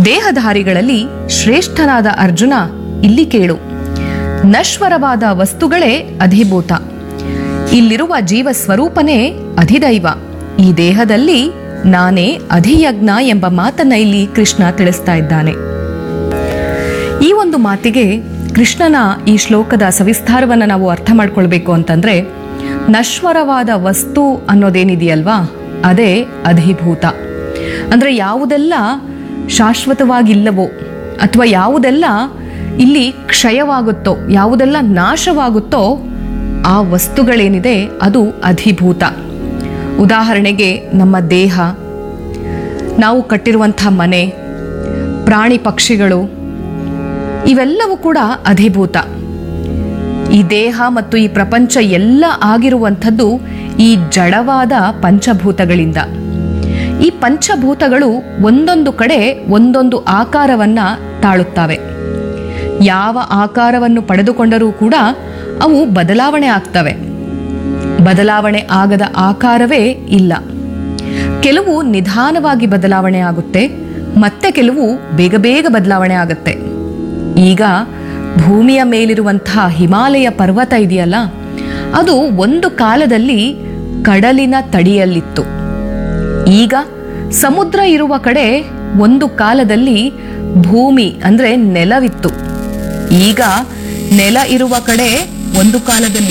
ದೇಹಧಾರಿಗಳಲ್ಲಿ ಶ್ರೇಷ್ಠನಾದ ಅರ್ಜುನ ಇಲ್ಲಿ ಕೇಳು ನಶ್ವರವಾದ ವಸ್ತುಗಳೇ ಅಧಿಭೂತ ಇಲ್ಲಿರುವ ಜೀವ ಸ್ವರೂಪನೇ ಅಧಿದೈವ ಈ ದೇಹದಲ್ಲಿ ನಾನೇ ಅಧಿಯಜ್ಞ ಎಂಬ ಮಾತನ್ನ ಇಲ್ಲಿ ಕೃಷ್ಣ ತಿಳಿಸ್ತಾ ಇದ್ದಾನೆ ಈ ಒಂದು ಮಾತಿಗೆ ಕೃಷ್ಣನ ಈ ಶ್ಲೋಕದ ಸವಿಸ್ತಾರವನ್ನು ನಾವು ಅರ್ಥ ಮಾಡ್ಕೊಳ್ಬೇಕು ಅಂತಂದ್ರೆ ನಶ್ವರವಾದ ವಸ್ತು ಅನ್ನೋದೇನಿದೆಯಲ್ವಾ ಅದೇ ಅಧಿಭೂತ ಅಂದ್ರೆ ಯಾವುದೆಲ್ಲ ಶಾಶ್ವತವಾಗಿಲ್ಲವೋ ಅಥವಾ ಯಾವುದೆಲ್ಲ ಇಲ್ಲಿ ಕ್ಷಯವಾಗುತ್ತೋ ಯಾವುದೆಲ್ಲ ನಾಶವಾಗುತ್ತೋ ಆ ವಸ್ತುಗಳೇನಿದೆ ಅದು ಅಧಿಭೂತ ಉದಾಹರಣೆಗೆ ನಮ್ಮ ದೇಹ ನಾವು ಕಟ್ಟಿರುವಂಥ ಮನೆ ಪ್ರಾಣಿ ಪಕ್ಷಿಗಳು ಇವೆಲ್ಲವೂ ಕೂಡ ಅಧಿಭೂತ ಈ ದೇಹ ಮತ್ತು ಈ ಪ್ರಪಂಚ ಎಲ್ಲ ಆಗಿರುವಂಥದ್ದು ಈ ಜಡವಾದ ಪಂಚಭೂತಗಳಿಂದ ಈ ಪಂಚಭೂತಗಳು ಒಂದೊಂದು ಕಡೆ ಒಂದೊಂದು ಆಕಾರವನ್ನ ತಾಳುತ್ತವೆ ಯಾವ ಆಕಾರವನ್ನು ಪಡೆದುಕೊಂಡರೂ ಕೂಡ ಅವು ಬದಲಾವಣೆ ಆಗ್ತವೆ ಬದಲಾವಣೆ ಆಗದ ಆಕಾರವೇ ಇಲ್ಲ ಕೆಲವು ನಿಧಾನವಾಗಿ ಬದಲಾವಣೆ ಆಗುತ್ತೆ ಮತ್ತೆ ಕೆಲವು ಬೇಗ ಬೇಗ ಬದಲಾವಣೆ ಆಗುತ್ತೆ ಈಗ ಭೂಮಿಯ ಮೇಲಿರುವಂತಹ ಹಿಮಾಲಯ ಪರ್ವತ ಇದೆಯಲ್ಲ ಅದು ಒಂದು ಕಾಲದಲ್ಲಿ ಕಡಲಿನ ತಡಿಯಲ್ಲಿತ್ತು ಈಗ ಸಮುದ್ರ ಇರುವ ಕಡೆ ಒಂದು ಕಾಲದಲ್ಲಿ ಭೂಮಿ ಅಂದ್ರೆ ನೆಲವಿತ್ತು ಈಗ ನೆಲ ಇರುವ ಕಡೆ ಒಂದು ಕಾಲದಲ್ಲಿ